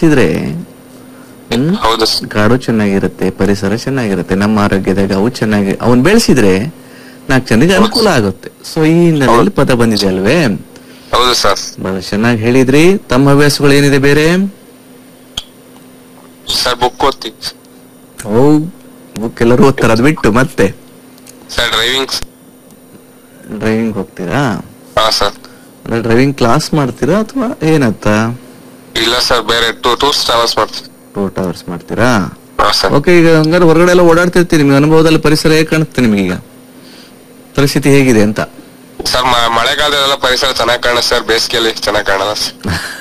ಬೆಳೆಸಿದ್ರೆ ಹ್ಮ್ ಹೌದು ಸರ್ ಕಾಡು ಚೆನ್ನಾಗಿರುತ್ತೆ ಪರಿಸರ ಚೆನ್ನಾಗಿರುತ್ತೆ ನಮ್ಮ ಆರೋಗ್ಯದಾಗ ಅವು ಚೆನ್ನಾಗಿ ಅವನ್ ಬೆಳೆಸಿದ್ರೆ ನಾಲ್ಕು ಜನರಿಗೆ ಅನುಕೂಲ ಆಗುತ್ತೆ ಸೊ ಈ ಹಿನ್ನೆಲೆಯಲ್ಲಿ ಪದ ಬಂದಿದೆ ಅಲ್ವೇ ಹೌದು ಸರ್ ಬಹಳ ಚೆನ್ನಾಗಿ ಹೇಳಿದ್ರಿ ತಮ್ಮ ಹವ್ಯಾಸಗಳು ಏನಿದೆ ಬೇರೆ ಸರ್ ಬುಕ್ ಓದ್ತೀವಿ ಓ ಬುಕ್ ಎಲ್ಲರೂ ಓದ್ತಾರ ಅದ್ ಬಿಟ್ಟು ಮತ್ತೆ ಸರ್ ಡ್ರೈವಿಂಗ್ ಡ್ರೈವಿಂಗ್ ಹೋಗ್ತೀರಾ ಹಾ ಸರ್ ಅಂದ್ರೆ ಡ್ರೈವಿಂಗ್ ಕ್ಲಾಸ್ ಮಾಡ್ತೀರಾ ಅಥವಾ ಏನತ್ತ ಇಲ್ಲ ಸರ್ ಬೇರೆ ಟೂ ಟೂರ್ಸ್ ಟ್ರಾವೆಲ್ಸ್ ಮಾಡ್ತೀವಿ ಟೋಟ್ ಅವರ್ಸ್ ಮಾಡ್ತೀರಾ ಹಾ ಸರ್ ಓಕೆ ಈಗ ಹಂಗಾರೆ ಹೊರಗಡೆ ಎಲ್ಲ ಓಡಾಡ್ತಿರ್ತೀರಿ ನಿಮ್ಗೆ ಅನುಭವದಲ್ಲಿ ಪರಿಸರ ಹೇಗೆ ಕಾಣುತ್ತೆ ನಿಮಗೀಗ ಪರಿಸ್ಥಿತಿ ಹೇಗಿದೆ ಅಂತ ಸರ್ ಮ- ಮಳೆಗಾಲದಲ್ಲೆಲ್ಲ ಪರಿಸರ ಚೆನ್ನಾಗಿ ಕಾಣುತ್ತೆ ಸರ್ ಬೇಸಿಗೆಯಲ್ಲಿ ಚೆನ್ನಾಗಿ ಕಾಣಲ್ಲ ಸರ್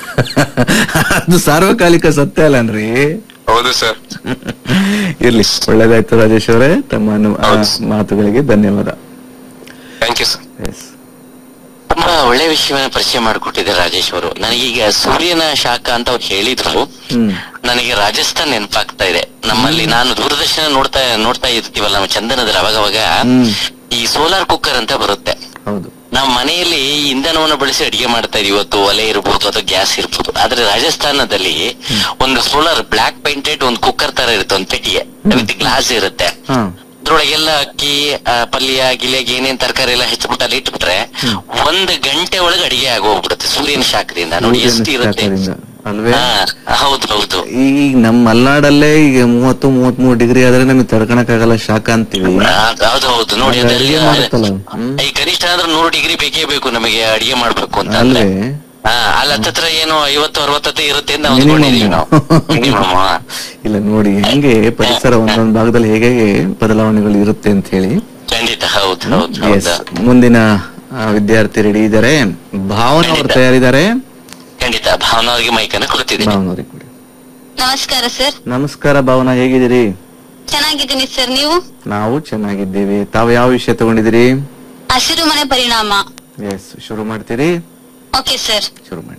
ಅದು ಸಾರ್ವಕಾಲಿಕ ಸತ್ಯ ಅಲ್ಲನ್ರಿ ಹೌದು ಸರ್ ಇರ್ಲಿ ಒಳ್ಳೇದಾಯ್ತು ರಾಜೇಶ್ ಅವರೇ ತಮ್ಮ ಅನು- ಆ, ಹೌದು. ಮಾತುಗಳಿಗೆ ಧನ್ಯವಾದ ಥ್ಯಾಂಕ್ ಯು ಸರ್ ಎಸ್ ತುಂಬಾ ಒಳ್ಳೆ ವಿಷಯವನ್ನ ಪರಿಚಯ ಮಾಡಿಕೊಟ್ಟಿದ್ದಾರೆ ರಾಜೇಶ್ ಅವರು ನನಗೀಗ ಸೂರ್ಯನ ಶಾಖ ಅಂತ ಅವ್ರು ಹೇಳಿದ್ರು ಹ್ಮ್ ನನಗೆ ರಾಜಸ್ಥಾನ್ ನೆನಪಾಗ್ತಾ ಇದೆ ನಮ್ಮಲ್ಲಿ ನಾನು ದೂರದರ್ಶನ ನೋಡ್ತಾ ನೋಡ್ತಾ ಇರ್ತೀವಲ್ಲ ನಮ್ಮ ಚಂದನದಲ್ಲಿ ಅವಾಗವಾಗ ಹ್ಮ್. ಈ ಸೋಲಾರ್ ಕುಕ್ಕರ್ ಅಂತ ಬರುತ್ತೆ ಹೌದು ನಮ್ಮ ಮನೆಯಲ್ಲಿ ಇಂಧನವನ್ನು ಬಳಸಿ ಅಡಿಗೆ ಮಾಡ್ತಾ ಇದೀವಿ ಇವತ್ತು ಒಲೆ ಇರ್ಬೋದು ಅಥವಾ ಗ್ಯಾಸ್ ಇರ್ಬೋದು ಆದ್ರೆ ರಾಜಸ್ಥಾನದಲ್ಲಿ ಒಂದು ಸೋಲಾರ್ ಬ್ಲಾಕ್ ಪೇಂಟೆಡ್ ಒಂದು ಕುಕ್ಕರ್ ತರ ಇರುತ್ತೆ ಒಂದು ಪೆಟ್ಟಿಗೆ ವಿತ್ ಗ್ಲಾಸ್ ಇರುತ್ತೆ ಹಾ ಅದ್ರೊಳಗೆಲ್ಲ ಅಕ್ಕಿ ಆ, ಪಲ್ಯ ಗಿಲ್ಯ ಏನೇನ್ ತರಕಾರಿ ಎಲ್ಲ ಹೆಚ್ಚಿಬಿಟ್ಟು ಅಲ್ಲಿ ಇಟ್ಬಿಟ್ರೆ ಒಂದ್ ಗಂಟೆ ಒಳಗೆ ಅಡಿಗೆ ಆಗೋಗ್ಬಿಡುತ್ತೆ ಸೂರ್ಯನ ಶಾಖದಿಂದ ನೋಡಿ ಸೂರ್ಯನ ಎಷ್ಟು ಇರುತ್ತೆ ಶಾಖದಿಂದ, ಅಲ್ವೇ ಹಾ ಹೌದು ಹೌದು ಈಗ ನಮ್ಮ ಮಲ್ನಾಡಲ್ಲೇ ಈಗ ಮೂವತ್ತು ಮೂವತ್ತ್ ಮೂರು ಡಿಗ್ರಿ ಆದ್ರೆ ನಮಗೆ ತಡ್ಕೊಳಕ್ಕಾಗಲ್ಲ ಶಾಖ ಅಂತೀವಿ ಆ, ಹೌದು ಹೌದು ನೋಡಿ ಅದು ಅದರಲ್ಲಿ ಅಡಿಗೆ ಮಾಡುತ್ತಲ್ಲ, ಹ್ಮ್. ಈ ಕನಿಷ್ಠ ಅಂದ್ರೆ ನೂರು ಡಿಗ್ರಿ ಬೇಕೇ ಬೇಕು ನಮಗೆ ಅಡಿಗೆ ಮಾಡ್ಬೇಕು ಅಂತ ಅಂದ್ರೆ ಅಲ್ವೇ ಹಾ ಅಲ್ಲಿ ಹತ್ತತ್ರ ಏನು ಐವತ್ತು ಅರವತ್ತತ್ತು ಇರುತ್ತೆ ಅಂತ ಅಂದ್ಕೊಂಡಿದೀವಿ ನಾವು ಮಿನಿಮಮ್ ಇಲ್ಲ ನೋಡಿ ಹೆಂಗೆ ಪರಿಸರ ಒಂದೊಂದು ಭಾಗದಲ್ಲಿ ಹೇಗೆ ಬದಲಾವಣೆಗಳು ಇರುತ್ತೆ ಅಂತ ಹೇಳಿ ಖಂಡಿತ ಹೌದು ಹೌದು ಎಸ್ ಹೌದು ಮುಂದಿನ ಆ, ವಿದ್ಯಾರ್ಥಿ ರೆಡಿ ಇದ್ದಾರೆ ಭಾವನ ಅವರು ಖಂಡಿತ. ತಯಾರಿದ್ದಾರೆ ಖಂಡಿತ ಭಾವನಾ ಅವರಿಗೆ ಮೈಕನ್ನು ಕೊಡ್ತಿದ್ದೀನಿ ಭಾವನ ಅವ್ರಿಗೆ ಕೊಡಿ ನಮಸ್ಕಾರ ಸರ್ ನಮಸ್ಕಾರ ಭಾವನಾ ಹೇಗಿದ್ದೀರಿ ಚೆನ್ನಾಗಿದ್ದೀನಿ ಸರ್ ನೀವು ನಾವು ಚೆನ್ನಾಗಿದ್ದೀವಿ ತಾವು ಯಾವ ವಿಷಯ ತಗೊಂಡಿದ್ದೀರಿ ಹಸಿರು ಮನೆ ಪರಿಣಾಮ ಎಸ್ ಶುರು ಮಾಡ್ತೀರಿ ಓಕೆ ಸರ್ ಶುರು ಮಾಡಿ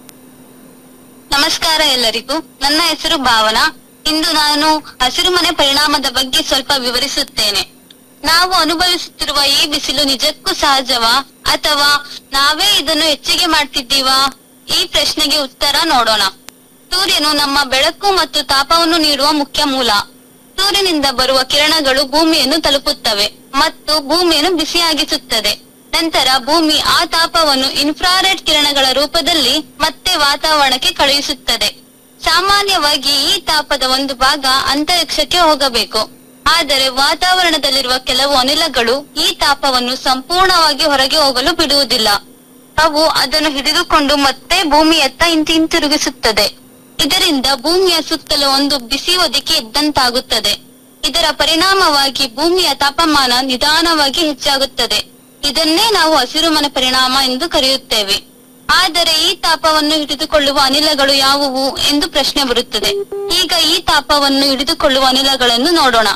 ನಮಸ್ಕಾರ ಎಲ್ಲರಿಗೂ ನನ್ನ ಹೆಸರು ಭಾವನಾ ಇಂದು ನಾನು ಹಸಿರು ಮನೆ ಪರಿಣಾಮದ ಬಗ್ಗೆ ಸ್ವಲ್ಪ ವಿವರಿಸುತ್ತೇನೆ ನಾವು ಅನುಭವಿಸುತ್ತಿರುವ ಈ ಬಿಸಿಲು ನಿಜಕ್ಕೂ ಸಹಜವಾ ಅಥವಾ ನಾವೇ ಇದನ್ನು ಹೆಚ್ಚಿಗೆ ಮಾಡ್ತಿದ್ದೀವಾ ಈ ಪ್ರಶ್ನೆಗೆ ಉತ್ತರ ನೋಡೋಣ ಸೂರ್ಯನು ನಮ್ಮ ಬೆಳಕು ಮತ್ತು ತಾಪವನ್ನು ನೀಡುವ ಮುಖ್ಯ ಮೂಲ ಸೂರ್ಯನಿಂದ ಬರುವ ಕಿರಣಗಳು ಭೂಮಿಯನ್ನು ತಲುಪುತ್ತವೆ ಮತ್ತು ಭೂಮಿಯನ್ನು ಬಿಸಿಯಾಗಿಸುತ್ತದೆ ನಂತರ ಭೂಮಿ ಆ ತಾಪವನ್ನು ಇನ್ಫ್ರಾರೆಡ್ ಕಿರಣಗಳ ರೂಪದಲ್ಲಿ ಮತ್ತೆ ವಾತಾವರಣಕ್ಕೆ ಕಳುಹಿಸುತ್ತದೆ ಸಾಮಾನ್ಯವಾಗಿ ಈ ತಾಪದ ಒಂದು ಭಾಗ ಅಂತರಿಕ್ಷಕ್ಕೆ ಹೋಗಬೇಕು ಆದರೆ ವಾತಾವರಣದಲ್ಲಿರುವ ಕೆಲವು ಅನಿಲಗಳು ಈ ತಾಪವನ್ನು ಸಂಪೂರ್ಣವಾಗಿ ಹೊರಗೆ ಹೋಗಲು ಬಿಡುವುದಿಲ್ಲ ಅವು ಅದನ್ನು ಹಿಡಿದುಕೊಂಡು ಮತ್ತೆ ಭೂಮಿಯತ್ತ ಹಿಂತಿ- ಹಿಂತಿರುಗಿಸುತ್ತದೆ ಇದರಿಂದ ಭೂಮಿಯ ಸುತ್ತಲೂ ಒಂದು ಬಿಸಿ ಹೊದಿಕೆ ಇದ್ದಂತಾಗುತ್ತದೆ ಇದರ ಪರಿಣಾಮವಾಗಿ ಭೂಮಿಯ ತಾಪಮಾನ ನಿಧಾನವಾಗಿ ಹೆಚ್ಚಾಗುತ್ತದೆ ಇದನ್ನೇ ನಾವು ಹಸಿರುಮನೆ ಪರಿಣಾಮ ಎಂದು ಕರೆಯುತ್ತೇವೆ ಆದರೆ ಈ ತಾಪವನ್ನು ಹಿಡಿದುಕೊಳ್ಳುವ ಅನಿಲಗಳು ಯಾವುವು ಎಂದು ಪ್ರಶ್ನೆ ಬರುತ್ತದೆ ಈಗ ಈ ತಾಪವನ್ನು ಹಿಡಿದುಕೊಳ್ಳುವ ಅನಿಲಗಳನ್ನು ನೋಡೋಣ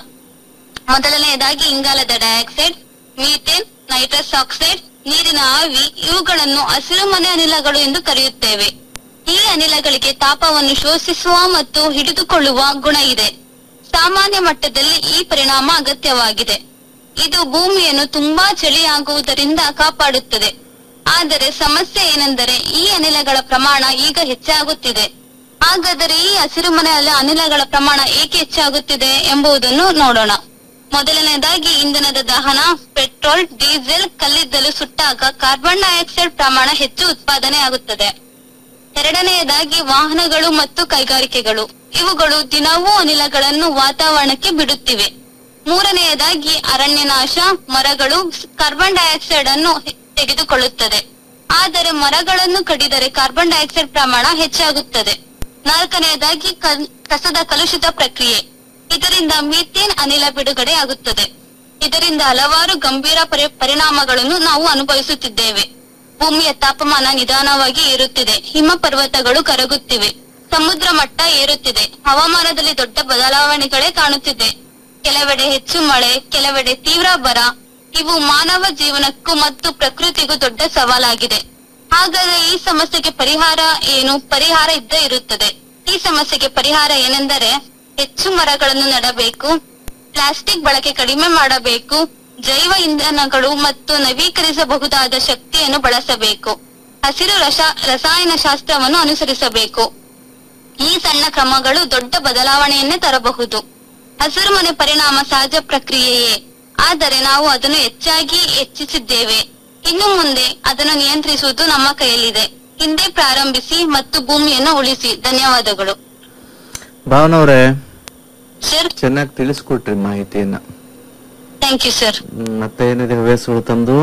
ಮೊದಲನೆಯದಾಗಿ ಇಂಗಾಲದ ಡೈಆಕ್ಸೈಡ್ ಮೀಥೇನ್ ನೈಟ್ರಸ್ ಆಕ್ಸೈಡ್ ನೀರಿನ ಆವಿ ಇವುಗಳನ್ನು ಹಸಿರುಮನೆ ಅನಿಲಗಳು ಎಂದು ಕರೆಯುತ್ತೇವೆ ಈ ಅನಿಲಗಳಿಗೆ ತಾಪವನ್ನು ಶೋಷಿಸುವ ಮತ್ತು ಹಿಡಿದುಕೊಳ್ಳುವ ಗುಣ ಇದೆ ಸಾಮಾನ್ಯ ಮಟ್ಟದಲ್ಲಿ ಈ ಪರಿಣಾಮ ಅಗತ್ಯವಾಗಿದೆ ಇದು ಭೂಮಿಯನ್ನು ತುಂಬಾ ಚಳಿಯಾಗುವುದರಿಂದ ಕಾಪಾಡುತ್ತದೆ ಆದರೆ ಸಮಸ್ಯೆ ಏನೆಂದರೆ ಈ ಅನಿಲಗಳ ಪ್ರಮಾಣ ಈಗ ಹೆಚ್ಚಾಗುತ್ತಿದೆ ಹಾಗಾದರೆ ಈ ಹಸಿರುಮನೆ ಅಲ- ಅನಿಲಗಳ ಪ್ರಮಾಣ ಏಕೆ ಹೆಚ್ಚಾಗುತ್ತಿದೆ ಎಂಬುದನ್ನು ನೋಡೋಣ ಮೊದಲನೇದಾಗಿ ಇಂಧನದ ದಹನ ಪೆಟ್ರೋಲ್ ಡೀಸೆಲ್ ಕಲ್ಲಿದ್ದಲು ಸುಟ್ಟಾಗ ಕಾರ್ಬನ್ ಡೈಆಕ್ಸೈಡ್ ಪ್ರಮಾಣ ಹೆಚ್ಚು ಉತ್ಪಾದನೆ ಆಗುತ್ತದೆ ಎರಡನೆಯದಾಗಿ ವಾಹನಗಳು ಮತ್ತು ಕೈಗಾರಿಕೆಗಳು ಇವುಗಳು ದಿನವೂ ಅನಿಲಗಳನ್ನು ವಾತಾವರಣಕ್ಕೆ ಬಿಡುತ್ತಿವೆ ಮೂರನೆಯದಾಗಿ ಅರಣ್ಯನಾಶ ಮರಗಳು ಕಾರ್ಬನ್ ಡೈಆಕ್ಸೈಡ್ ಅನ್ನು ಹೆ- ತೆಗೆದುಕೊಳ್ಳುತ್ತದೆ ಆದರೆ ಮರಗಳನ್ನು ಕಡಿದರೆ ಕಾರ್ಬನ್ ಡೈಆಕ್ಸೈಡ್ ಪ್ರಮಾಣ ಹೆಚ್ಚಾಗುತ್ತದೆ ನಾಲ್ಕನೆಯದಾಗಿ ಕಲ್- ಕಸದ ಕಲುಷಿತ ಪ್ರಕ್ರಿಯೆ ಇದರಿಂದ ಮೀಥೇನ್ ಅನಿಲ ಬಿಡುಗಡೆ ಆಗುತ್ತದೆ ಇದರಿಂದ ಹಲವಾರು ಗಂಭೀರ ಪರಿ- ಪರಿಣಾಮಗಳನ್ನು ನಾವು ಅನುಭವಿಸುತ್ತಿದ್ದೇವೆ ಭೂಮಿಯ ತಾಪಮಾನ ನಿಧಾನವಾಗಿ ಏರುತ್ತಿದೆ ಹಿಮ ಪರ್ವತಗಳು ಕರಗುತ್ತಿವೆ ಸಮುದ್ರ ಮಟ್ಟ ಏರುತ್ತಿದೆ ಹವಾಮಾನದಲ್ಲಿ ದೊಡ್ಡ ಬದಲಾವಣೆಗಳೇ ಕಾಣುತ್ತಿದೆ ಕೆಲವೆಡೆ ಹೆಚ್ಚು ಮಳೆ ಕೆಲವೆಡೆ ತೀವ್ರ ಬರ ಇವು ಮಾನವ ಜೀವನಕ್ಕೂ ಮತ್ತು ಪ್ರಕೃತಿಗೂ ದೊಡ್ಡ ಸವಾಲಾಗಿದೆ ಹಾಗಾದ್ರೆ ಈ ಸಮಸ್ಯೆಗೆ ಪರಿಹಾರ ಏನು ಪರಿಹಾರ ಇದ್ದೇ ಇರುತ್ತದೆ ಈ ಸಮಸ್ಯೆಗೆ ಪರಿಹಾರ ಏನೆಂದರೆ ಹೆಚ್ಚು ಮರಗಳನ್ನು ನೆಡಬೇಕು ಪ್ಲಾಸ್ಟಿಕ್ ಬಳಕೆ ಕಡಿಮೆ ಮಾಡಬೇಕು ಜೈವ ಇಂಧನಗಳು ಮತ್ತು ನವೀಕರಿಸಬಹುದಾದ ಶಕ್ತಿಯನ್ನು ಬಳಸಬೇಕು ಹಸಿರು ರಸ ರಸಾಯನ ಶಾಸ್ತ್ರವನ್ನು ಅನುಸರಿಸಬೇಕು ಈ ಸಣ್ಣ ಕ್ರಮಗಳು ದೊಡ್ಡ ಬದಲಾವಣೆಯನ್ನೇ ತರಬಹುದು ಹಸಿರು ಮನೆ ಪರಿಣಾಮ ಸಹಜ ಪ್ರಕ್ರಿಯೆಯೇ ಆದರೆ ನಾವು ಅದನ್ನು ಹೆಚ್ಚಾಗಿ ಹೆಚ್ಚಿಸಿದ್ದೇವೆ ಇನ್ನು ಮುಂದೆ ಅದನ್ನು ನಿಯಂತ್ರಿಸುವುದು ನಮ್ಮ ಕೈಯಲ್ಲಿದೆ ಹಿಂದೆ ಪ್ರಾರಂಭಿಸಿ ಮತ್ತು ಭೂಮಿಯನ್ನು ಉಳಿಸಿ ಧನ್ಯವಾದಗಳು ಭಾವನವ್ರೆ ಸರ್ ಚೆನ್ನಾಗಿ ತಿಳಿಸ್ಕೊಟ್ರಿ ಮಾಹಿತಿಯನ್ನ ಥ್ಯಾಂಕ್ ಯು ಸರ್ ಹ್ಮ್, ಮತ್ತೆ ಏನಿದೆ ಹವ್ಯಾಸಗಳು ತಮ್ದು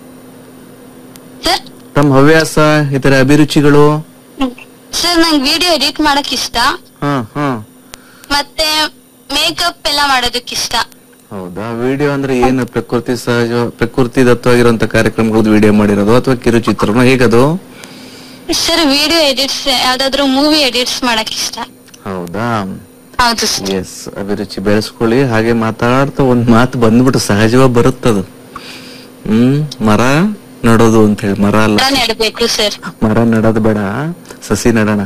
ಸರ್ ತಮ್ಮ ಹವ್ಯಾಸ ಇತರ ಅಭಿರುಚಿಗಳು ಸರ್ ನಂಗೆ ವಿಡಿಯೋ ಎಡಿಟ್ ಮಾಡಕ್ ಇಷ್ಟ ಹಾ ಹಾ ಮತ್ತೆ ಮೇಕಪ್ ಎಲ್ಲ ಮಾಡೋದಕ್ಕೆ ಇಷ್ಟ ಹೌದಾ ವಿಡಿಯೋ ಅಂದ್ರೆ ಏನು ಪ್ರಕೃತಿ ಸಹಜ ಪ್ರಕೃತಿ ದತ್ತವಾಗಿರುವಂತ ಕಾರ್ಯಕ್ರಮಗಳದ್ದು ವಿಡಿಯೋ ಮಾಡಿರೋದು ಅಥವಾ ಕಿರುಚಿತ್ರನೋ ಹೇಗದು ಸರ್ ವಿಡಿಯೋ ಎಡಿಟ್ಸ್ ಯಾವ್ದಾದ್ರು ಮೂವಿ ಎಡಿಟ್ಸ್ ಮಾಡಕ್ ಇಷ್ಟ ಹೌದಾ ಹೌದು ಸರ್ ಎಸ್ ಅಭಿರುಚಿ ಬೆಳೆಸ್ಕೊಳ್ಳಿ ಹಾಗೆ ಮಾತಾಡ್ತಾ ಒಂದ್ ಮಾತು ಬಂದ್ಬಿಟ್ಟು ಸಹಜವಾಗಿ ಬರುತ್ತದು ಹ್ಮ್ ಮರ ನಡೋದು ಅಂತ ಹೇಳಿ ಮರ ಅಲ್ಲ ಎಲ್ಲ ನೆಡ್ಬೇಕು ಸರ್ ಮರ ನಡೋದು ಬೇಡ ಸಸಿ ನಡೋಣ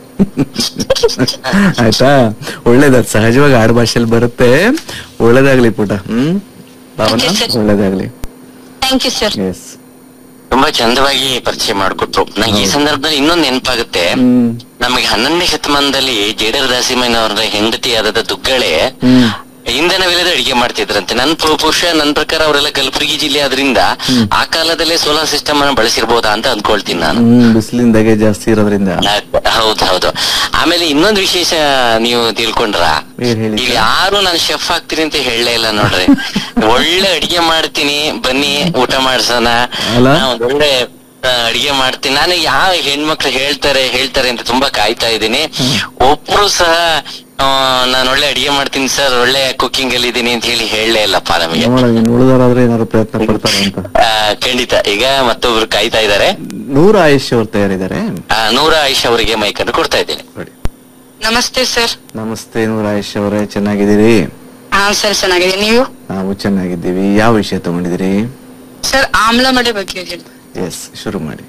ಆಯ್ತಾ ಒಳ್ಳೇದ ಸಹಜವಾಗಿ ಆಡು ಭಾಷೆಯಲ್ಲಿ ಬರುತ್ತೆ ಒಳ್ಳೇದಾಗ್ಲಿ ಪುಟ ಹ್ಮ್ ಭಾವನಾ Okay, sir. ಒಳ್ಳೇದಾಗ್ಲಿ ಥ್ಯಾಂಕ್ ಯು ಸರ್ ಎಸ್ ತುಂಬಾ ಚಂದವಾಗಿ ಪರಿಚಯ ಮಾಡ್ಕೊಟ್ರು ನಂಗೆ ಈ ಸಂದರ್ಭದಲ್ಲಿ ಇನ್ನೊಂದು ನೆನಪಾಗುತ್ತೆ ಹ್ಮ್ ನಮಗೆ ಹನ್ನೊಂದನೇ ಶತಮಾನದಲ್ಲಿ ಜೇಡರ್ ದಾಸಿಮಯ್ಯನವರ ಹೆಂಡತಿಯಾದ ದುಗ್ಗಳೆ ಹ್ಮ್ ಇಂಧನವಿಲ್ಲದೆ ಅಡಿಗೆ ಮಾಡ್ತಿದ್ರಂತೆ ನನ್ ಪು- ಬಹುಶಃ ನನ್ ಪ್ರಕಾರ ಅವರೆಲ್ಲ ಕಲಬುರಗಿ ಜಿಲ್ಲೆ ಆದ್ರಿಂದ ಆ ಕಾಲದಲ್ಲೇ ಸೋಲಾರ್ ಸಿಸ್ಟಮ್ ಅನ್ನ ಬಳಸಿರ್ಬೋದಾ ಅಂತ ಅನ್ಕೊಳ್ತೀನಿ ನಾನು ಹ್ಮ್ ಬಿಸಿಲಿಂದಾಗೆ ಜಾಸ್ತಿ ಇರೋದ್ರಿಂದ ಹೌದು ಹೌದು ಆಮೇಲೆ ಇನ್ನೊಂದು ವಿಶೇಷ ನೀವು ತಿಳ್ಕೊಂಡ್ರ ಏನ್ ಹೇಳಿ ಇಲ್ಲಿ ಯಾರು ನಾನು ಶೆಫ್ ಆಗ್ತೀನಿ ಅಂತ ಹೇಳಲೇ ಇಲ್ಲ ನೋಡ್ರಿ ಒಳ್ಳೆ ಅಡಿಗೆ ಮಾಡ್ತೀನಿ ಬನ್ನಿ ಊಟ ಮಾಡ್ಸೋಣ ಅಲ್ಲ? ನಾ ಒಂದ್ ಒಳ್ಳೆ ಆ, ಅಡಿಗೆ ಮಾಡ್ತೀನಿ ನಾನು ಯಾವ ಹೆಣ್ಮಕ್ಳು ಹೇಳ್ತಾರೆ ಹೇಳ್ತಾರೆ ಅಂತ ತುಂಬಾ ಕಾಯ್ತಾ ಇದ್ದೀನಿ ಒಬ್ರು ಸಹ ನಾನು ಒಳ್ಳೆ ಅಡಿಗೆ ಮಾಡ್ತೀನಿ ಸರ್ ಒಳ್ಳೆ ಕುಕಿಂಗ್ ಅಲ್ಲಿ ಇದೀನಿ ಅಂತ ಹೇಳಿ ಹೇಳಲೇ ಇಲ್ಲಪ್ಪ ನಮಗೆ ನೋಡೋಣ ಇನ್ನು ಉಳಿದವರಾದ್ರೆ ಏನಾದ್ರು ಪ್ರಯತ್ನ ಪಡ್ತಾರೆ ಅಂತ ಆ, ಖಂಡಿತ ಈಗ ಮತ್ತೊಬ್ರು ಕಾಯ್ತಾ ಇದ್ದಾರೆ ನೂರ ಆಯುಷ್ ಅವ್ರು ತಯಾರಿದ್ದಾರೆ ಆ, ನೂರ ಆಯುಷ್ ಅವರಿಗೆ ಮೈಕನ್ನು ಕೊಡ್ತಾ ಇದ್ದೇನೆ ನೋಡಿ ನಮಸ್ತೆ ಸರ್ ನಮಸ್ತೆ ನೂರ ಆಯುಷ್ ಅವರೇ ಚೆನ್ನಾಗಿದ್ದೀರಿ ಹಾ ಸರ್ ಚೆನ್ನಾಗಿದೆ ನೀವು ನಾವು ಚೆನ್ನಾಗಿದ್ದೀವಿ ಯಾವ ವಿಷಯ ತಗೊಂಡಿದ್ದೀರಿ ಸರ್ ಆಮ್ಲಮಡೆ ಬಗ್ಗೆ ಹೇಳಿ ಎಸ್ ಶುರು ಮಾಡಿ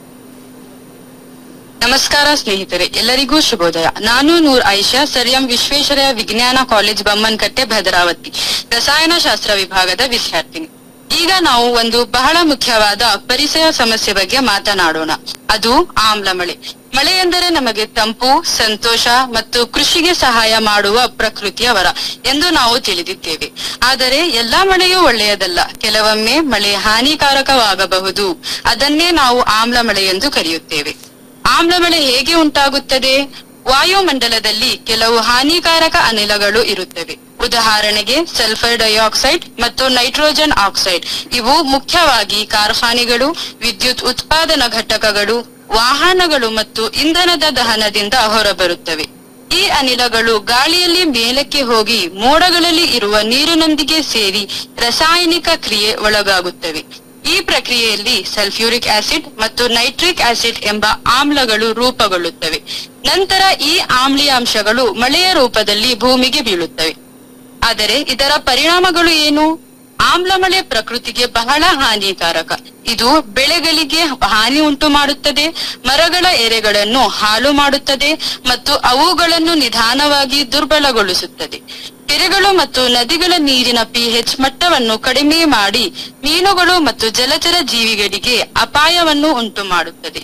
ನಮಸ್ಕಾರ ಸ್ನೇಹಿತರೆ ಎಲ್ಲರಿಗೂ ಶುಭೋದಯ ನಾನು ನೂರ್ ಐಷಾ ಸರ್ ಎಂ ವಿಶ್ವೇಶ್ವರಯ್ಯ ವಿಜ್ಞಾನ ಕಾಲೇಜ್ ಬಮ್ಮನ್ಕಟ್ಟೆ ಭದ್ರಾವತಿ ರಸಾಯನಶಾಸ್ತ್ರ ವಿಭಾಗದ ವಿದ್ಯಾರ್ಥಿನಿ ಈಗ ನಾವು ಒಂದು ಬಹಳ ಮುಖ್ಯವಾದ ಪರಿಸರ ಸಮಸ್ಯೆ ಬಗ್ಗೆ ಮಾತನಾಡೋಣ ಅದು ಆಮ್ಲ ಮಳೆ ಮಳೆ ಎಂದರೆ ನಮಗೆ ತಂಪು ಸಂತೋಷ ಮತ್ತು ಕೃಷಿಗೆ ಸಹಾಯ ಮಾಡುವ ಪ್ರಕೃತಿಯ ವರ ಎಂದು ನಾವು ತಿಳಿದಿದ್ದೇವೆ ಆದರೆ ಎಲ್ಲಾ ಮಳೆಯೂ ಒಳ್ಳೆಯದಲ್ಲ ಕೆಲವೊಮ್ಮೆ ಮಳೆ ಹಾನಿಕಾರಕವಾಗಬಹುದು ಅದನ್ನೇ ನಾವು ಆಮ್ಲ ಮಳೆ ಎಂದು ಕರೆಯುತ್ತೇವೆ ಆಮ್ಲಮಳೆ ಹೇಗೆ ಉಂಟಾಗುತ್ತದೆ ವಾಯುಮಂಡಲದಲ್ಲಿ ಕೆಲವು ಹಾನಿಕಾರಕ ಅನಿಲಗಳು ಇರುತ್ತವೆ ಉದಾಹರಣೆಗೆ ಸಲ್ಫರ್ ಡೈಆಕ್ಸೈಡ್ ಮತ್ತು ನೈಟ್ರೋಜನ್ ಆಕ್ಸೈಡ್ ಇವು ಮುಖ್ಯವಾಗಿ ಕಾರ್ಖಾನೆಗಳು ವಿದ್ಯುತ್ ಉತ್ಪಾದನಾ ಘಟಕಗಳು ವಾಹನಗಳು ಮತ್ತು ಇಂಧನದ ದಹನದಿಂದ ಹೊರಬರುತ್ತವೆ ಈ ಅನಿಲಗಳು ಗಾಳಿಯಲ್ಲಿ ಮೇಲಕ್ಕೆ ಹೋಗಿ ಮೋಡಗಳಲ್ಲಿ ಇರುವ ನೀರಿನೊಂದಿಗೆ ಸೇರಿ ರಾಸಾಯನಿಕ ಕ್ರಿಯೆ ಒಳಗಾಗುತ್ತವೆ ಈ ಪ್ರಕ್ರಿಯೆಯಲ್ಲಿ ಸಲ್ಫ್ಯೂರಿಕ್ ಆಸಿಡ್ ಮತ್ತು ನೈಟ್ರಿಕ್ ಆಸಿಡ್ ಎಂಬ ಆಮ್ಲಗಳು ರೂಪುಗೊಳ್ಳುತ್ತವೆ ನಂತರ ಈ ಆಮ್ಲೀಯಾಂಶಗಳು ಮಳೆಯ ರೂಪದಲ್ಲಿ ಭೂಮಿಗೆ ಬೀಳುತ್ತವೆ ಆದರೆ ಇದರ ಪರಿಣಾಮಗಳು ಏನು ಆಮ್ಲಮಳೆ ಪ್ರಕೃತಿಗೆ ಬಹಳ ಹಾನಿಕಾರಕ ಇದು ಬೆಳೆಗಳಿಗೆ ಹಾನಿ ಉಂಟು ಮಾಡುತ್ತದೆ ಮರಗಳ ಎರೆಗಳನ್ನು ಹಾಳು ಮಾಡುತ್ತದೆ ಮತ್ತು ಅವುಗಳನ್ನು ನಿಧಾನವಾಗಿ ದುರ್ಬಲಗೊಳಿಸುತ್ತದೆ ಕೆರೆಗಳು ಮತ್ತು ನದಿಗಳ ನೀರಿನ ಪಿಎಚ್ ಮಟ್ಟವನ್ನು ಕಡಿಮೆ ಮಾಡಿ ಮೀನುಗಳು ಮತ್ತು ಜಲಚರ ಜೀವಿಗಳಿಗೆ ಅಪಾಯವನ್ನು ಉಂಟು ಮಾಡುತ್ತದೆ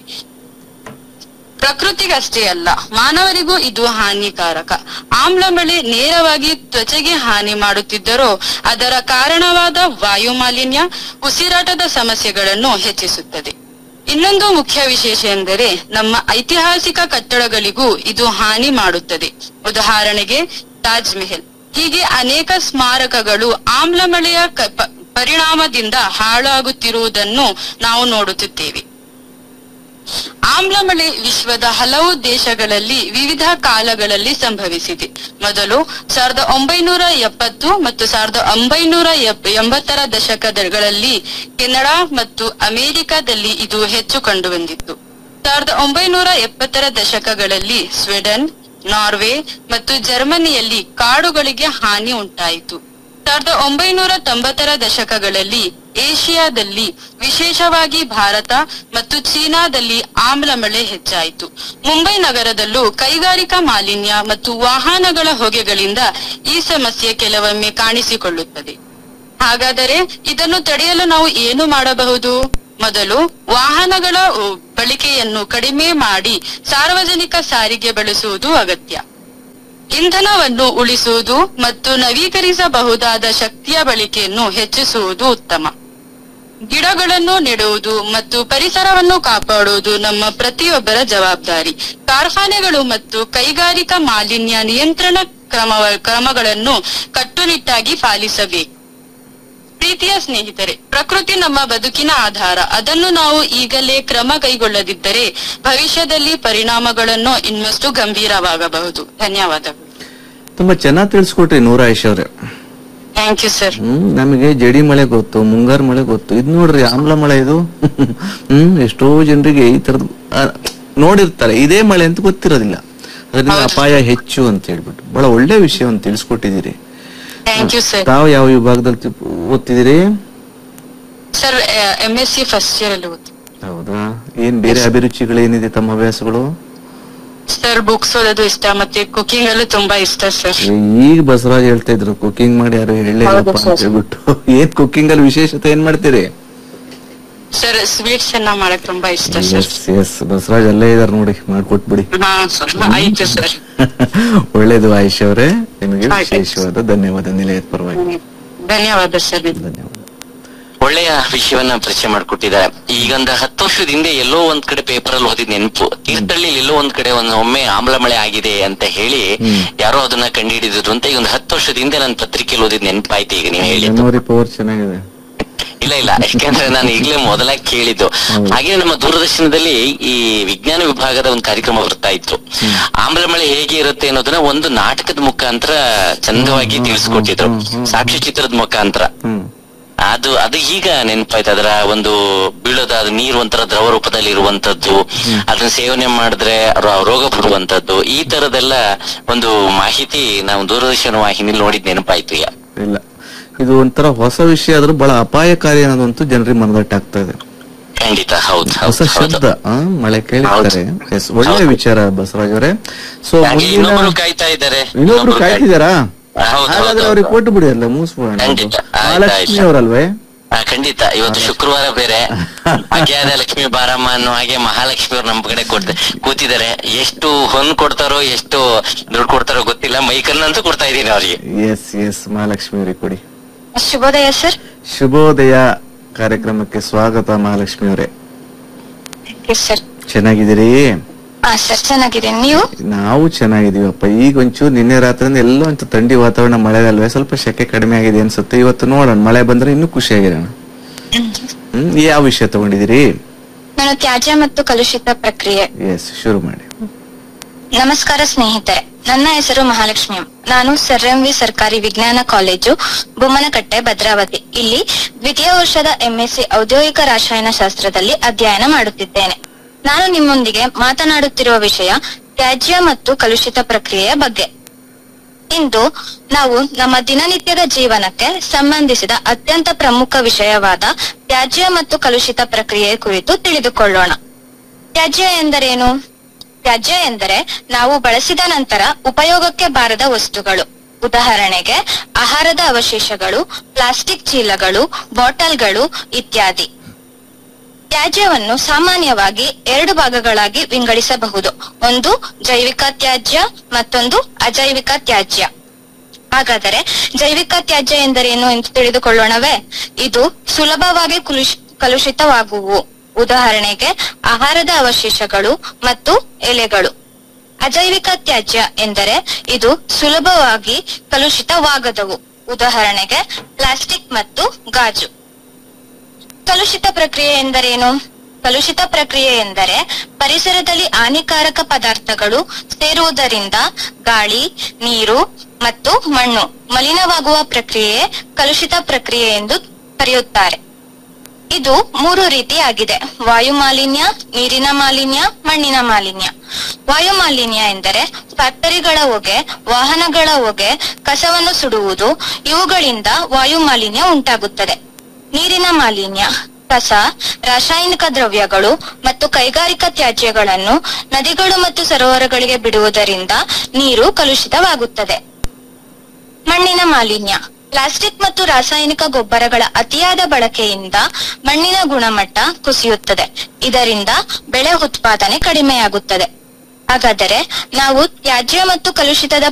ಪ್ರಕೃತಿಗಷ್ಟೇ ಅಲ್ಲ ಮಾನವರಿಗೂ ಇದು ಹಾನಿಕಾರಕ ಆಮ್ಲಮಳೆ ನೇರವಾಗಿ ತ್ವಚೆಗೆ ಹಾನಿ ಮಾಡುತ್ತಿದ್ದರೂ ಅದರ ಕಾರಣವಾದ ವಾಯು ಮಾಲಿನ್ಯ ಉಸಿರಾಟದ ಸಮಸ್ಯೆಗಳನ್ನು ಹೆಚ್ಚಿಸುತ್ತದೆ ಇನ್ನೊಂದು ಮುಖ್ಯ ವಿಶೇಷ ಎಂದರೆ ನಮ್ಮ ಐತಿಹಾಸಿಕ ಕಟ್ಟಡಗಳಿಗೂ ಇದು ಹಾನಿ ಮಾಡುತ್ತದೆ ಉದಾಹರಣೆಗೆ ತಾಜ್ ಮೆಹಲ್ ಹೀಗೆ ಅನೇಕ ಸ್ಮಾರಕಗಳು ಆಮ್ಲಮಳೆಯ ಕ- ಪ- ಪರಿಣಾಮದಿಂದ ಹಾಳಾಗುತ್ತಿರುವುದನ್ನು ನಾವು ನೋಡುತ್ತಿದ್ದೇವೆ ಆಮ್ಲಮಳೆ ವಿಶ್ವದ ಹಲವು ದೇಶಗಳಲ್ಲಿ ವಿವಿಧ ಕಾಲಗಳಲ್ಲಿ ಸಂಭವಿಸಿದೆ ಮೊದಲು ಸಾವಿರದ ಒಂಬೈನೂರ ಎಪ್ಪತ್ತು ಮತ್ತು ಸಾವಿರದ ಒಂಬೈನೂರ ಎಪ್- ಎಂಬತ್ತರ ದಶಕಗಳಲ್ಲಿ ಕೆನಡಾ ಮತ್ತು ಅಮೆರಿಕದಲ್ಲಿ ಇದು ಹೆಚ್ಚು ಕಂಡುಬಂದಿತ್ತು ಸಾವಿರದ ಒಂಬೈನೂರ ಎಪ್ಪತ್ತರ ದಶಕಗಳಲ್ಲಿ ಸ್ವೀಡನ್ ನಾರ್ವೆ ಮತ್ತು ಜರ್ಮನಿಯಲ್ಲಿ ಕಾಡುಗಳಿಗೆ ಹಾನಿ ಉಂಟಾಯಿತು ಸಾವಿರದ ಒಂಬೈನೂರ ತೊಂಬತ್ತರ ದಶಕಗಳಲ್ಲಿ ಏಷ್ಯಾದಲ್ಲಿ ವಿಶೇಷವಾಗಿ ಭಾರತ ಮತ್ತು ಚೀನಾದಲ್ಲಿ ಆಮ್ಲಮಳೆ ಹೆಚ್ಚಾಯಿತು ಮುಂಬೈ ನಗರದಲ್ಲೂ ಕೈಗಾರಿಕಾ ಮಾಲಿನ್ಯ ಮತ್ತು ವಾಹನಗಳ ಹೊಗೆಗಳಿಂದ ಈ ಸಮಸ್ಯೆ ಕೆಲವೊಮ್ಮೆ ಕಾಣಿಸಿಕೊಳ್ಳುತ್ತದೆ ಹಾಗಾದರೆ ಇದನ್ನು ತಡೆಯಲು ನಾವು ಏನು ಮಾಡಬಹುದು ಮೊದಲು ವಾಹನಗಳ ಉ, ಬಳಕೆಯನ್ನು ಕಡಿಮೆ ಮಾಡಿ ಸಾರ್ವಜನಿಕ ಸಾರಿಗೆ ಬಳಸುವುದು ಅಗತ್ಯ ಇಂಧನವನ್ನು ಉಳಿಸುವುದು ಮತ್ತು ನವೀಕರಿಸಬಹುದಾದ ಶಕ್ತಿಯ ಬಳಕೆಯನ್ನು ಹೆಚ್ಚಿಸುವುದು ಉತ್ತಮ ಗಿಡಗಳನ್ನು ನೆಡುವುದು ಮತ್ತು ಪರಿಸರವನ್ನು ಕಾಪಾಡುವುದು ನಮ್ಮ ಪ್ರತಿಯೊಬ್ಬರ ಜವಾಬ್ದಾರಿ ಕಾರ್ಖಾನೆಗಳು ಮತ್ತು ಕೈಗಾರಿಕಾ ಮಾಲಿನ್ಯ ನಿಯಂತ್ರಣ ಕ್ರಮ ಕ್ರಮಗಳನ್ನು ಕಟ್ಟುನಿಟ್ಟಾಗಿ ಪಾಲಿಸಬೇಕು ಪ್ರೀತಿಯ ಸ್ನೇಹಿತರೆ ಪ್ರಕೃತಿ ನಮ್ಮ ಬದುಕಿನ ಆಧಾರ ಅದನ್ನು ನಾವು ಈಗಲೇ ಕ್ರಮ ಕೈಗೊಳ್ಳದಿದ್ದರೆ ಭವಿಷ್ಯದಲ್ಲಿ ಪರಿಣಾಮಗಳನ್ನು ಇನ್ನಷ್ಟು ಗಂಭೀರವಾಗಬಹುದು ಧನ್ಯವಾದಗಳು ತುಂಬಾ ಚೆನ್ನಾಗಿ ತಿಳಿಸ್ಕೊಟ್ರಿ ನೂರ ಆಯುಷ್ ಅವ್ರೆ ಥ್ಯಾಂಕ್ ಯು ಸರ್ ಹ್ಮ್ ನಮಗೆ ಜಡಿ ಮಳೆ ಗೊತ್ತು ಮುಂಗಾರು ಮಳೆ ಗೊತ್ತು ಇದು ನೋಡ್ರಿ ಆಮ್ಲ ಮಳೆ ಇದು ಹ್ಮ್ ಎಷ್ಟೋ ಜನರಿಗೆ ಈ ತರದ್ ಆ, ನೋಡಿರ್ತಾರೆ ಇದೇ ಮಳೆ ಅಂತ ಗೊತ್ತಿರೋದಿಲ್ಲ ಅದರಿಂದ ಅಪಾಯ ಹೆಚ್ಚು ಅಂತ ಹೇಳ್ಬಿಟ್ಟು ಬಹಳ ಒಳ್ಳೆ ವಿಷಯವನ್ನು ತಿಳಿಸ್ಕೊಟ್ಟಿದ್ದೀರಿ ಥ್ಯಾಂಕ್ ಯು ಸರ್ ತಾವು ಯಾವ ವಿಭಾಗದಲ್ಲಿ ತಿ- ಓದ್ತಿದ್ದೀರಿ sir M S C first year ಅಲ್ಲಿ ಓದ್ತೀನಿ ಹೌದಾ ಏನ್ ಬೇರೆ ಅಭಿರುಚಿಗಳೇನಿದೆ ತಮ್ಮ ಹವ್ಯಾಸಗಳು ಸರ್ ಬುಕ್ಸ್ ಓದೋದು ಇಷ್ಟ ಮತ್ತೆ ಕುಕಿಂಗ್ ಅಲ್ಲೂ ತುಂಬಾ ಇಷ್ಟ ಸರ್ ಏ, ಈಗ ಬಸವರಾಜ್ ಹೇಳ್ತಾ ಇದ್ರು ಕುಕಿಂಗ್ ಮಾಡಿ ಯಾರು ಹೇಳಲಿಲ್ಲಪ್ಪ ಅಂತ ಹೇಳ್ಬಿಟ್ಟು ಏನ್ ಕುಕಿಂಗ್ ಅಲ್ಲಿ ವಿಶೇಷತೆ ಏನ್ ಮಾಡ್ತೀರಿ ಸರ್ ಸ್ವೀಟ್ಸ್ ಅನ್ನ ಮಾಡಕ್ ತುಂಬಾ ಇಷ್ಟ ಸರ್ ಎಸ್ ಎಸ್ ಬಸವರಾಜ್ ಅಲ್ಲೇ ಇದಾರೆ ನೋಡಿ ಮಾಡ್ಕೊಟ್ಬಿಡಿ ಹಾ ಸರ್ ಆಯ್ತು ಸರ್ ಒಳ್ಳೇದು ಆಯುಷ್ ಅವರೇ ನಿಮಗೆ ಆಯ್ತು. ವಿಶೇಷವಾದ ಧನ್ಯವಾದ ನಿಲಯದ ಪರವಾಗಿ ಧನ್ಯವಾದ ಸರ್ ಧನ್ಯವಾದ ಒಳ್ಳೆಯ ವಿಷಯವನ್ನ ಪರಿಚಯ ಮಾಡ್ಕೊಟ್ಟಿದ್ದಾರೆ ಈಗೊಂದು ಹತ್ತು ವರ್ಷದ ಹಿಂದೆ ಎಲ್ಲೋ ಒಂದ್ ಕಡೆ ಪೇಪರ್ ಅಲ್ಲಿ ಓದಿದ್ ನೆನಪು ತೀರ್ಥಹಳ್ಳಿ ಎಲ್ಲೋ ಒಂದ್ ಕಡೆ ಒಂದು ಒಮ್ಮೆ ಆಮ್ಲ ಮಳೆ ಆಗಿದೆ ಅಂತ ಹೇಳಿ ಹ್ಮ್. ಯಾರೋ ಅದನ್ನ ಕಂಡುಹಿಡಿದ್ರು ಅಂತ ಈಗ ಒಂದು ಹತ್ತು ವರ್ಷದ ಹಿಂದೆ ನನ್ನ ಪತ್ರಿಕೆಯಲ್ಲಿ ಓದಿದ್ ನೆನಪಾಯ್ತು ಈಗ ನೀವು ಹೇಳಿದ್ದು ಮೆಮೊರಿ ಪವರ್ ಚೆನ್ನಾಗಿದೆ ಇಲ್ಲ ಇಲ್ಲ ಯಾಕಂದ್ರೆ ನಾನು ಈಗಲೇ ಮೊದಲ ಕೇಳಿದ್ದು ಹೌದು. ಹಾಗೆ ನಮ್ಮ ದೂರದರ್ಶನದಲ್ಲಿ ಈ ವಿಜ್ಞಾನ ವಿಭಾಗದ ಒಂದು ಕಾರ್ಯಕ್ರಮ ಬರ್ತಾ ಇತ್ತು ಆಮ್ಲ ಮಳೆ ಹೇಗೆ ಇರುತ್ತೆ ಅನ್ನೋದನ್ನ ಒಂದು ನಾಟಕದ ಮುಖಾಂತರ ಚಂದವಾಗಿ ಹ್ಮ್, ತಿಳಿಸ್ಕೊಟ್ಟಿದ್ರು ಹ್ಮ್, ಹ್ಮ್, ಹ್ಮ್. ಸಾಕ್ಷಿ ಚಿತ್ರದ ಮುಖಾಂತರ ಹ್ಮ್ ಅದು ಅದು ಈಗ ನೆನಪಾಯ್ತು ಅದರ ಒಂದು ಬೀಳೋದ ಅದು ನೀರು ಒಂಥರ ದ್ರವ ರೂಪದಲ್ಲಿ ಇರುವಂತದ್ದು ಅದನ್ನ ಸೇವನೆ ಮಾಡಿದ್ರೆ ರೋ- ರೋಗ ಬರುವಂತದ್ದು ಈ ತರದೆಲ್ಲ ಒಂದು ಮಾಹಿತಿ ನಾವು ದೂರದರ್ಶನ ವಾಹಿನಿಲಿ ನೋಡಿದ್ ನೆನಪಾಯ್ತು ಈಗ ಇಲ್ಲ ಇದು ಒಂಥರ ಹೊಸ ವಿಷಯ ಆದ್ರೂ ಬಹಳ ಅಪಾಯಕಾರಿ ಅನ್ನೋದಂತೂ ಜನರಿಗೆ ಮನದಟ್ಟಾಗ್ತಾ ಇದೆ ಖಂಡಿತ ಹೌದು ಹೊಸ ಹೌದು ಹೌದು ಶಬ್ದ ಆ, ಮಳೆ ಕೇಳಿರ್ತಾರೆ ಎಸ್ ಒಳ್ಳೆ ವಿಚಾರ ಬಸವರಾಜ್ ಅವರೇ ಸೊ ಹಾಗೆ ಮುಂದಿನ ಇನ್ನೊಬ್ರು ಕಾಯ್ತಾ ಇದ್ದಾರೆ ಇನ್ನೊಬ್ರು ಕಾಯ್ತಿದಾರಾ ಹೌದು, ಹಾಗಾದ್ರೆ ಹೌದು, ಅವ್ರಿಗೆ ಹೌದು. ಕೊಟ್ಟು ಬಿಡಿ ಅಲ್ಲ ಮುಗಿಸ್ಬೋಣ ಖಂಡಿತ. ಆಯ್ತು, ಮಹಾಲಕ್ಷ್ಮಿ ಆಯ್ತು. ಅವರಲ್ವೇ ಆ, ಖಂಡಿತ ಇವತ್ತು ಶುಕ್ರವಾರ ಬೇರೆ ಅಜ್ಞಾದ ಲಕ್ಷ್ಮಿ ಬಾರಮ್ಮ ಅನ್ನೋ ಹಾಗೆ ಮಹಾಲಕ್ಷ್ಮಿ ಅವ್ರು ನಮ್ ಕಡೆ ಕೊಡ್ತ ಕೂತಿದ್ದಾರೆ ಎಷ್ಟು ಹೊನ್ ಕೊಡ್ತಾರೋ ಎಷ್ಟು ದುಡ್ಡು ಕೊಡ್ತಾರೋ ಗೊತ್ತಿಲ್ಲ ಮೈಕನ್ನಂತೂ ಕೊಡ್ತಾ ಇದೀನಿ ಅವ್ರಿಗೆ ಎಸ್ ಎಸ್ ಮಹಾಲಕ್ಷ್ಮಿ ಅವರಿಗೆ ಕೊಡಿ ಶುಭೋದಯ ಸರ್ ಶುಭೋದಯ ಕಾರ್ಯಕ್ರಮಕ್ಕೆ ಸ್ವಾಗತ ಮಹಾಲಕ್ಷ್ಮಿ ಅವರೇ ಸರ್ ಚೆನ್ನಾಗಿದ್ದೀರಿ ಹಾ ಸರ್ ಚೆನ್ನಾಗಿದ್ದೀನಿ ನೀವು ನಾವು ಚೆನ್ನಾಗಿದೀವಪ್ಪ ಈಗ ಒಂಚೂರು ನಿನ್ನೆ ರಾತ್ರಿಯಿಂದ ಎಲ್ಲೋ ಒಂಚೂರು ಥಂಡಿ ವಾತಾವರಣ ಮಳೆ ಅಲ್ವೇ ಸ್ವಲ್ಪ ಶೆಕೆ ಕಡಿಮೆ ಆಗಿದೆ ಅನ್ಸುತ್ತೆ ಇವತ್ತು ನೋಡೋಣ ಮಳೆ ಬಂದ್ರೆ ಇನ್ನೂ ಖುಷಿಯಾಗಿರೋಣ ಹ್ಮ್ ಯಾವ ವಿಷಯ ತಗೊಂಡಿದ್ದೀರಿ ನಾನು ತ್ಯಾಜ್ಯ ಮತ್ತು ಕಲುಷಿತ ಪ್ರಕ್ರಿಯೆ ಎಸ್ ಶುರು ಮಾಡಿ ನಮಸ್ಕಾರ ಸ್ನೇಹಿತರೆ ನನ್ನ ಹೆಸರು ಮಹಾಲಕ್ಷ್ಮಿ ಎಂ. ನಾನು ಸರ್ ಎಂ ವಿ ಸರ್ಕಾರಿ ವಿಜ್ಞಾನ ಕಾಲೇಜು ಬೊಮ್ಮನಕಟ್ಟೆ ಭದ್ರಾವತಿ ಇಲ್ಲಿ ದ್ವಿತೀಯ ವರ್ಷದ ಎಂಎಸ್ಸಿ ಔದ್ಯೋಗಿಕ ರಾಸಾಯನಶಾಸ್ತ್ರದಲ್ಲಿ ಅಧ್ಯಯನ ಮಾಡುತ್ತಿದ್ದೇನೆ ನಾನು ನಿಮ್ಮೊಂದಿಗೆ ಮಾತನಾಡುತ್ತಿರುವ ವಿಷಯ ತ್ಯಾಜ್ಯ ಮತ್ತು ಕಲುಷಿತ ಪ್ರಕ್ರಿಯೆಯ ಬಗ್ಗೆ ಇಂದು ನಾವು ನಮ್ಮ ದಿನನಿತ್ಯದ ಜೀವನಕ್ಕೆ ಸಂಬಂಧಿಸಿದ ಅತ್ಯಂತ ಪ್ರಮುಖ ವಿಷಯವಾದ ತ್ಯಾಜ್ಯ ಮತ್ತು ಕಲುಷಿತ ಪ್ರಕ್ರಿಯೆ ಕುರಿತು ತಿಳಿದುಕೊಳ್ಳೋಣ ತ್ಯಾಜ್ಯ ಎಂದರೇನು ತ್ಯಾಜ್ಯ ಎಂದರೆ ನಾವು ಬಳಸಿದ ನಂತರ ಉಪಯೋಗಕ್ಕೆ ಬಾರದ ವಸ್ತುಗಳು ಉದಾಹರಣೆಗೆ ಆಹಾರದ ಅವಶೇಷಗಳು ಪ್ಲಾಸ್ಟಿಕ್ ಚೀಲಗಳು ಬಾಟಲ್ಗಳು ಇತ್ಯಾದಿ ತ್ಯಾಜ್ಯವನ್ನು ಸಾಮಾನ್ಯವಾಗಿ ಎರಡು ಭಾಗಗಳಾಗಿ ವಿಂಗಡಿಸಬಹುದು ಒಂದು ಜೈವಿಕ ತ್ಯಾಜ್ಯ ಮತ್ತೊಂದು ಅಜೈವಿಕ ತ್ಯಾಜ್ಯ ಹಾಗಾದರೆ ಜೈವಿಕ ತ್ಯಾಜ್ಯ ಎಂದರೇನು ಎಂದು ತಿಳಿದುಕೊಳ್ಳೋಣವೇ ಇದು ಸುಲಭವಾಗಿ ಕುಲುಷ್- ಕಲುಷಿತವಾಗುವು ಉದಾಹರಣೆಗೆ ಆಹಾರದ ಅವಶೇಷಗಳು ಮತ್ತು ಎಲೆಗಳು ಅಜೈವಿಕ ತ್ಯಾಜ್ಯ ಎಂದರೆ ಇದು ಸುಲಭವಾಗಿ ಕಲುಷಿತವಾಗದವು ಉದಾಹರಣೆಗೆ ಪ್ಲಾಸ್ಟಿಕ್ ಮತ್ತು ಗಾಜು ಕಲುಷಿತ ಪ್ರಕ್ರಿಯೆ ಎಂದರೇನು ಕಲುಷಿತ ಪ್ರಕ್ರಿಯೆ ಎಂದರೆ ಪರಿಸರದಲ್ಲಿ ಹಾನಿಕಾರಕ ಪದಾರ್ಥಗಳು ಸೇರುವುದರಿಂದ ಗಾಳಿ ನೀರು ಮತ್ತು ಮಣ್ಣು ಮಲಿನವಾಗುವ ಪ್ರಕ್ರಿಯೆ ಕಲುಷಿತ ಪ್ರಕ್ರಿಯೆ ಎಂದು ಕರೆಯುತ್ತಾರೆ ಇದು ಮೂರು ರೀತಿಯಾಗಿದೆ ವಾಯು ಮಾಲಿನ್ಯ ನೀರಿನ ಮಾಲಿನ್ಯ ಮಣ್ಣಿನ ಮಾಲಿನ್ಯ ವಾಯು ಮಾಲಿನ್ಯ ಎಂದರೆ ಫ್ಯಾಕ್ಟರಿಗಳ ಹೊಗೆ ವಾಹನಗಳ ಹೊಗೆ ಕಸವನ್ನು ಸುಡುವುದು ಇವುಗಳಿಂದ ವಾಯು ಮಾಲಿನ್ಯ ಉಂಟಾಗುತ್ತದೆ ನೀರಿನ ಮಾಲಿನ್ಯ ಕಸ ರಾಸಾಯನಿಕ ದ್ರವ್ಯಗಳು ಮತ್ತು ಕೈಗಾರಿಕಾ ತ್ಯಾಜ್ಯಗಳನ್ನು ನದಿಗಳು ಮತ್ತು ಸರೋವರಗಳಿಗೆ ಬಿಡುವುದರಿಂದ ನೀರು ಕಲುಷಿತವಾಗುತ್ತದೆ ಮಣ್ಣಿನ ಮಾಲಿನ್ಯ ಪ್ಲಾಸ್ಟಿಕ್ ಮತ್ತು ರಾಸಾಯನಿಕ ಗೊಬ್ಬರಗಳ ಅತಿಯಾದ ಬಳಕೆಯಿಂದ ಮಣ್ಣಿನ ಗುಣಮಟ್ಟ ಕುಸಿಯುತ್ತದೆ ಇದರಿಂದ ಬೆಳೆ ಉತ್ಪಾದನೆ ಕಡಿಮೆಯಾಗುತ್ತದೆ ಹಾಗಾದರೆ ನಾವು ತ್ಯಾಜ್ಯ ಮತ್ತು ಕಲುಷಿತದ